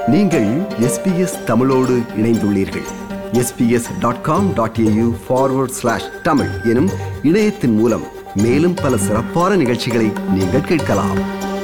நீங்கள் எஸ்பிஎஸ் தமிழோடு இணைந்துள்ளீர்கள் S B S dot com dot A U forward slash Tamil எனும் இணையத்தின் மூலம் மேலும் பல சிறப்பான நிகழ்ச்சிகளை நீங்கள் கேட்கலாம்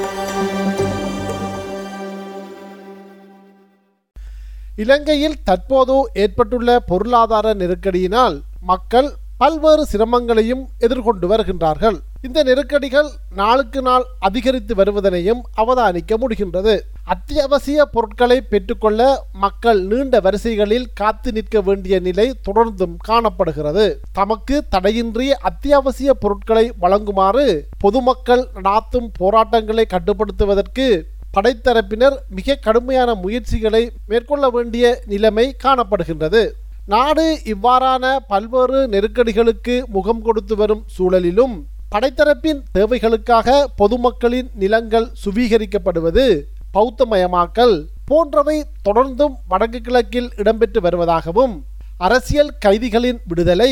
இலங்கையில் தற்போது ஏற்பட்டுள்ள பொருளாதார நெருக்கடியினால் மக்கள் பல்வேறு சிரமங்களையும் எதிர்கொண்டு வருகின்றார்கள் இந்த நெருக்கடிகள் நாளுக்கு நாள் அதிகரித்து வருவதனையும் அவதானிக்க முடிகின்றது அத்தியாவசிய பொருட்களை பெற்றுக்கொள்ள மக்கள் நீண்ட வரிசைகளில் காத்து நிற்க வேண்டிய நிலை தொடர்ந்தும் காணப்படுகிறது தமக்கு தடையின்றி அத்தியாவசிய பொருட்களை வழங்குமாறு பொதுமக்கள் நடாத்தும் போராட்டங்களை கட்டுப்படுத்துவதற்கு படைத்தரப்பினர் மிக கடுமையான முயற்சிகளை மேற்கொள்ள வேண்டிய நிலைமை காணப்படுகின்றது நாடு இவ்வாறான பல்வேறு நெருக்கடிகளுக்கு முகம் கொடுத்து வரும் சூழலிலும் படைத்தரப்பின் தேவைகளுக்காக பொதுமக்களின் நிலங்கள் சுவீகரிக்கப்படுவது பௌத்தமயமாக்கல் போன்றவை தொடர்ந்தும் வடக்கு கிழக்கில் இடம்பெற்று வருவதாகவும் அரசியல் கைதிகளின் விடுதலை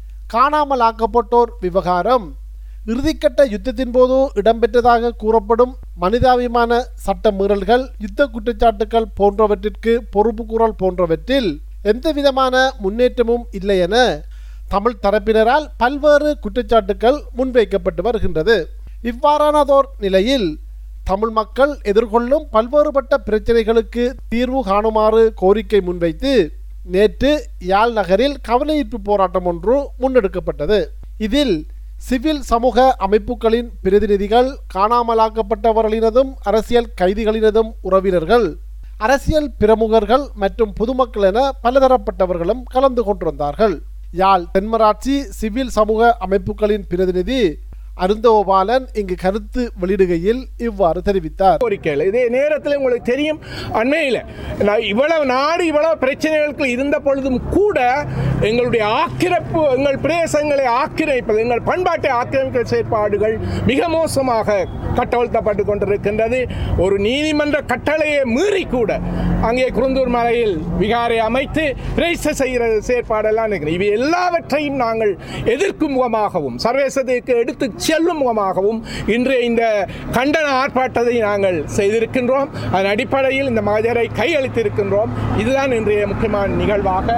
காணாமலாக்கப்பட்டோர் விவகாரம் இறுதிக்கட்ட யுத்தத்தின் போது இடம்பெற்றதாக கூறப்படும் மனிதாபிமான சட்ட மீறல்கள் யுத்த குற்றச்சாட்டுகள் போன்றவற்றிற்கு பொறுப்பு கூறல் போன்றவற்றில் எந்தவிதமான முன்னேற்றமும் இல்லை என தமிழ் தரப்பினரால் பல்வேறு குற்றச்சாட்டுகள் முன்வைக்கப்பட்டு வருகின்றது இவ்வாறானதோர் நிலையில் தமிழ் மக்கள் எதிர்கொள்ளும் பல்வேறுபட்ட பிரச்சனைகளுக்கு தீர்வு காணுமாறு கோரிக்கை முன்வைத்து நேற்று யாழ் நகரில் கவனஈர்ப்பு போராட்டம் ஒன்று முன்னெடுக்கப்பட்டது இதில் சிவில் சமூக அமைப்புகளின் பிரதிநிதிகள் காணாமலாக்கப்பட்டவர்களினதும் அரசியல் கைதிகளினதும் உறவினர்கள் அரசியல் பிரமுகர்கள் மற்றும் பொதுமக்கள் என பலதரப்பட்டவர்களும் கலந்து கொண்டிருந்தார்கள் யாழ் தென்மராட்சி சிவில் சமூக அமைப்புகளின் பிரதிநிதி அருந்தோபாலன் இங்கு கருத்து வெளியிடுகையில் இவ்வாறு தெரிவித்தார் கோரிக்கைகள் இதே நேரத்தில் உங்களுக்கு தெரியும் அண்மையில் நான் இவ்வளவு நாடு இவ்வளவு பிரச்சனைகளுக்கு இருந்த பொழுதும் கூட எங்களுடைய ஆக்கிரப்பு எங்கள் பிரதேசங்களை ஆக்கிரமிப்பது எங்கள் பண்பாட்டை ஆக்கிரமிக்கிற செயற்பாடுகள் மிக மோசமாக கட்டவிழ்த்தப்பட்டு கொண்டிருக்கின்றது ஒரு நீதிமன்ற கட்டளையை மீறி கூட அங்கே குருந்தூர் மலையில் விகாரை அமைத்து பிரேச செய்கிற செயற்பாடெல்லாம் இருக்கிறது இவை எல்லாவற்றையும் நாங்கள் எதிர்க்கும் முகமாகவும் சர்வதேசத்துக்கு எடுத்து செல்லும் முகமாகவும் இன்றைய இந்த கண்டன ஆர்ப்பாட்டத்தை நாங்கள் செய்திருக்கின்றோம் அதன் அடிப்படையில் இந்த மகஜரை கையளித்திருக்கின்றோம் இதுதான் இன்றைய முக்கியமான நிகழ்வாக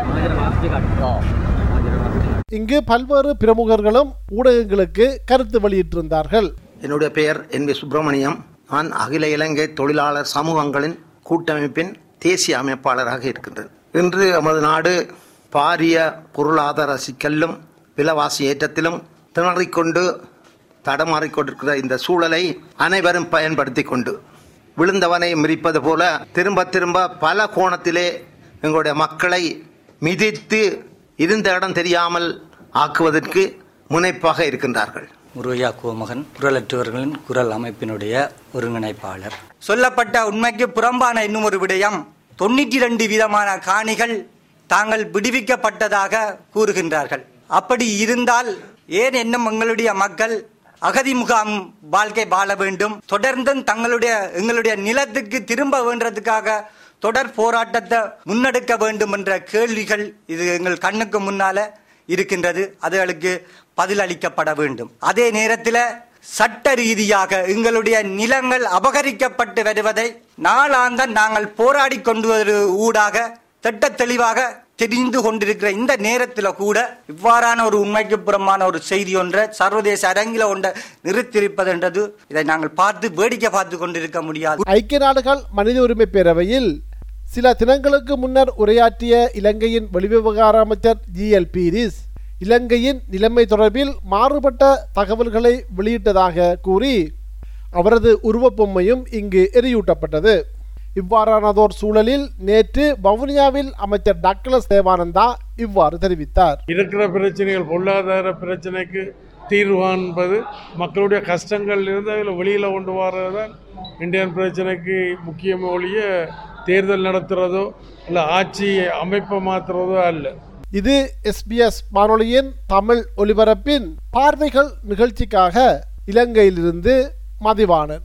இங்கு பல்வேறு பிரமுகர்களும் ஊடகங்களுக்கு கருத்து வெளியிட்டிருந்தார்கள் என்னுடைய பெயர் என் வி சுப்பிரமணியம் நான் அகில இலங்கை தொழிலாளர் சமூகங்களின் கூட்டமைப்பின் தேசிய அமைப்பாளராக இருக்கின்றேன் இன்று நமது நாடு பாரிய பொருளாதார சிக்கலும் விலைவாசி ஏற்றத்திலும் திணறிக்கொண்டு தடமாறிக்கொண்டிருக்கிற இந்த சூழலை அனைவரும் பயன்படுத்தி கொண்டு விழுந்தவனை மிரிப்பது போல திரும்ப திரும்ப பல கோணத்திலே எங்களுடைய மக்களை மிதித்து இருந்த இடம் தெரியாமல் ஆக்குவதற்கு முனைப்பாக இருக்கின்றார்கள் முருகையா கோமகன் குரலற்றவர்களின் குரல் அமைப்பினுடைய ஒருங்கிணைப்பாளர் சொல்லப்பட்ட உண்மைக்கு புறம்பான இன்னும் ஒரு விடயம் தொண்ணூற்றி ரெண்டு விதமான காணிகள் தாங்கள் விடுவிக்கப்பட்டதாக கூறுகின்றார்கள் அப்படி இருந்தால் ஏன் இன்னும் எங்களுடைய மக்கள் அகதி முகாம் வாழ்க்கை வாழ வேண்டும் தொடர்ந்தும் தங்களுடைய எங்களுடைய நிலத்துக்கு திரும்ப வேண்டதுக்காக தொடர் போராட்டத்தை முன்னெடுக்க வேண்டும் என்ற கேள்விகள் இது எங்கள் கண்ணுக்கு முன்னால இருக்கின்றது அதுகளுக்கு பதிலளிக்கப்பட வேண்டும் அதே நேரத்தில் சட்ட ரீதியாக எங்களுடைய நிலங்கள் அபகரிக்கப்பட்டு வருவதை நாளாந்த நாங்கள் போராடி கொண்டு வரு ஊடாக திட்ட தெளிவாக தெரிந்து கொண்டிருக்கிற இந்த நேரத்தில் கூட இவ்வாறான ஒரு உண்மைக்கு புறமான ஒரு செய்தி ஒன்றை சர்வதேச அரங்கில ஒன்றை நிறுத்தியிருப்பதென்றது இதை நாங்கள் பார்த்து வேடிக்கை பார்த்து கொண்டிருக்க முடியாது ஐக்கிய நாடுகள் மனித உரிமை பேரவையில் சில தினங்களுக்கு முன்னர் உரையாற்றிய இலங்கையின் வெளிவிவகார அமைச்சர் ஜி எல் பீரிஸ் இலங்கையின் நிலைமை தொடர்பில் மாறுபட்ட தகவல்களை வெளியிட்டதாக கூறி அவரது உருவப்பொம்மையும் இங்கு எரியூட்டப்பட்டது இவ்வாறானதோர் சூழலில் நேற்று வவுனியாவில் அமைச்சர் டாக்டர் தேவானந்தா இவ்வாறு தெரிவித்தார் இருக்கிற பிரச்சனைகள் பொருளாதார பிரச்சனைக்கு தீர்வு காண்பது மக்களுடைய கஷ்டங்கள் இருந்து அதில் வெளியில் கொண்டு வர்றது தான் இந்தியன் பிரச்சனைக்கு முக்கிய ஒழிய தேர்தல் நடத்துகிறதோ இல்லை ஆட்சி அமைப்பை மாற்றுறதோ அல்ல இது எஸ்பிஎஸ் வானொலியின் தமிழ் ஒலிபரப்பின் பார்வைகள் நிகழ்ச்சிக்காக இலங்கையிலிருந்து மதிவாணன்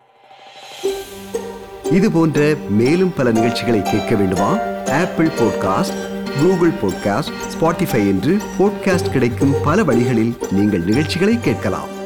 இது போன்ற மேலும் பல நிகழ்ச்சிகளை கேட்க வேண்டுமா Apple podcast Google podcast Spotify என்று பாட்காஸ்ட் கிடைக்கும் பல வழிகளில் நீங்கள் நிகழ்ச்சிகளை கேட்கலாம்